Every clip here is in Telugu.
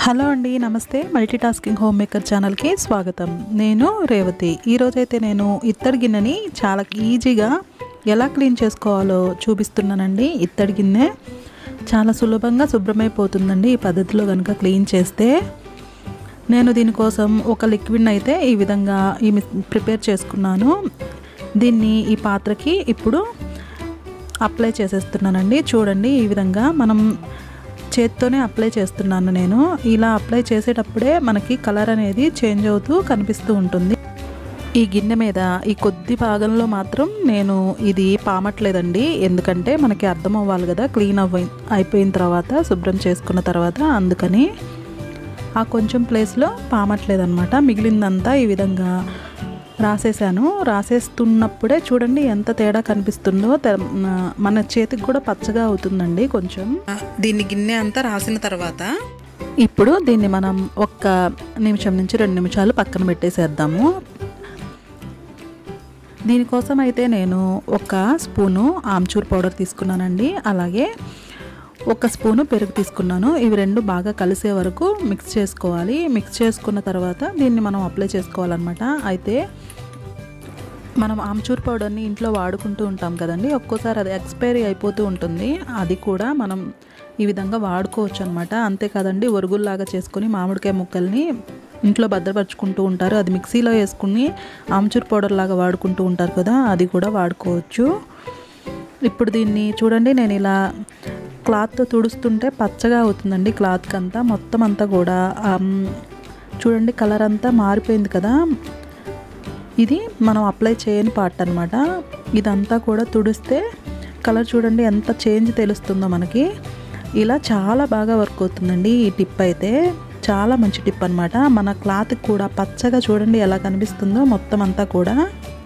హలో అండి నమస్తే మల్టీ టాస్కింగ్ హోమ్ మేకర్ ఛానల్కి స్వాగతం నేను రేవతి ఈరోజైతే నేను ఇత్తడి గిన్నెని చాలా ఈజీగా ఎలా క్లీన్ చేసుకోవాలో చూపిస్తున్నానండి ఇత్తడి గిన్నె చాలా సులభంగా శుభ్రమైపోతుందండి ఈ పద్ధతిలో కనుక క్లీన్ చేస్తే నేను దీనికోసం ఒక లిక్విడ్ని అయితే ఈ విధంగా ఈ ప్రిపేర్ చేసుకున్నాను దీన్ని ఈ పాత్రకి ఇప్పుడు అప్లై చేసేస్తున్నానండి చూడండి ఈ విధంగా మనం చేత్తోనే అప్లై చేస్తున్నాను నేను ఇలా అప్లై చేసేటప్పుడే మనకి కలర్ అనేది చేంజ్ అవుతూ కనిపిస్తూ ఉంటుంది ఈ గిన్నె మీద ఈ కొద్ది భాగంలో మాత్రం నేను ఇది పామట్లేదండి ఎందుకంటే మనకి అర్థం అవ్వాలి కదా క్లీన్ అవ్వ అయిపోయిన తర్వాత శుభ్రం చేసుకున్న తర్వాత అందుకని ఆ కొంచెం ప్లేస్లో పామట్లేదనమాట మిగిలిందంతా ఈ విధంగా రాసేసాను రాసేస్తున్నప్పుడే చూడండి ఎంత తేడా కనిపిస్తుందో మన చేతికి కూడా పచ్చగా అవుతుందండి కొంచెం దీన్ని గిన్నె అంతా రాసిన తర్వాత ఇప్పుడు దీన్ని మనం ఒక్క నిమిషం నుంచి రెండు నిమిషాలు పక్కన పెట్టేసేద్దాము దీనికోసం అయితే నేను ఒక స్పూను ఆమ్చూర్ పౌడర్ తీసుకున్నానండి అలాగే ఒక స్పూను పెరుగు తీసుకున్నాను ఇవి రెండు బాగా కలిసే వరకు మిక్స్ చేసుకోవాలి మిక్స్ చేసుకున్న తర్వాత దీన్ని మనం అప్లై చేసుకోవాలన్నమాట అయితే మనం ఆమ్చూర్ పౌడర్ని ఇంట్లో వాడుకుంటూ ఉంటాం కదండి ఒక్కోసారి అది ఎక్స్పైరీ అయిపోతూ ఉంటుంది అది కూడా మనం ఈ విధంగా వాడుకోవచ్చు అనమాట అంతే కదండి ఒరుగుల్లాగా చేసుకొని మామిడికాయ ముక్కల్ని ఇంట్లో భద్రపరుచుకుంటూ ఉంటారు అది మిక్సీలో వేసుకుని ఆమ్చూర్ పౌడర్ లాగా వాడుకుంటూ ఉంటారు కదా అది కూడా వాడుకోవచ్చు ఇప్పుడు దీన్ని చూడండి నేను ఇలా క్లాత్తో తుడుస్తుంటే పచ్చగా అవుతుందండి క్లాత్కి అంతా మొత్తం అంతా కూడా చూడండి కలర్ అంతా మారిపోయింది కదా ఇది మనం అప్లై చేయని పార్ట్ అనమాట ఇదంతా కూడా తుడిస్తే కలర్ చూడండి ఎంత చేంజ్ తెలుస్తుందో మనకి ఇలా చాలా బాగా వర్క్ అవుతుందండి ఈ టిప్ అయితే చాలా మంచి టిప్ అనమాట మన క్లాత్కి కూడా పచ్చగా చూడండి ఎలా కనిపిస్తుందో మొత్తం అంతా కూడా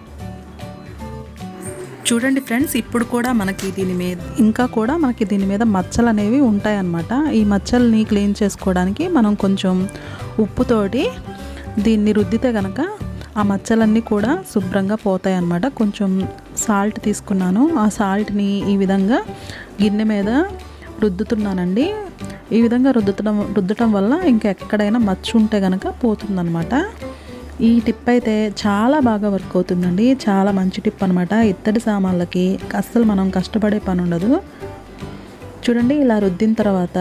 చూడండి ఫ్రెండ్స్ ఇప్పుడు కూడా మనకి దీని మీద ఇంకా కూడా మనకి దీని మీద మచ్చలు అనేవి ఉంటాయన్నమాట ఈ మచ్చల్ని క్లీన్ చేసుకోవడానికి మనం కొంచెం ఉప్పుతోటి దీన్ని రుద్దితే కనుక ఆ మచ్చలన్నీ కూడా శుభ్రంగా పోతాయి అన్నమాట కొంచెం సాల్ట్ తీసుకున్నాను ఆ సాల్ట్ని ఈ విధంగా గిన్నె మీద రుద్దుతున్నానండి ఈ విధంగా రుద్దటం రుద్దటం వల్ల ఇంకా ఎక్కడైనా మచ్చ ఉంటే కనుక పోతుందన్నమాట ఈ టిప్ అయితే చాలా బాగా వర్క్ అవుతుందండి చాలా మంచి టిప్ అనమాట ఇత్తడి సామాన్లకి అస్సలు మనం కష్టపడే పని ఉండదు చూడండి ఇలా రుద్దిన తర్వాత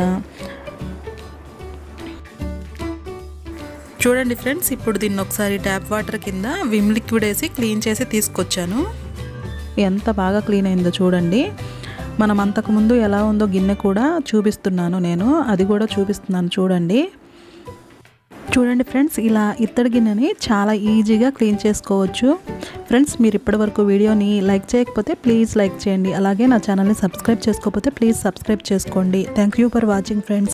చూడండి ఫ్రెండ్స్ ఇప్పుడు దీన్ని ఒకసారి ట్యాప్ వాటర్ కింద విమ్ లిక్విడ్ వేసి క్లీన్ చేసి తీసుకొచ్చాను ఎంత బాగా క్లీన్ అయిందో చూడండి మనం అంతకుముందు ఎలా ఉందో గిన్నె కూడా చూపిస్తున్నాను నేను అది కూడా చూపిస్తున్నాను చూడండి చూడండి ఫ్రెండ్స్ ఇలా ఇత్తడి గిన్నెని చాలా ఈజీగా క్లీన్ చేసుకోవచ్చు ఫ్రెండ్స్ మీరు ఇప్పటివరకు వీడియోని లైక్ చేయకపోతే ప్లీజ్ లైక్ చేయండి అలాగే నా ఛానల్ని సబ్స్క్రైబ్ చేసుకోకపోతే ప్లీజ్ సబ్స్క్రైబ్ చేసుకోండి thank you for watching friends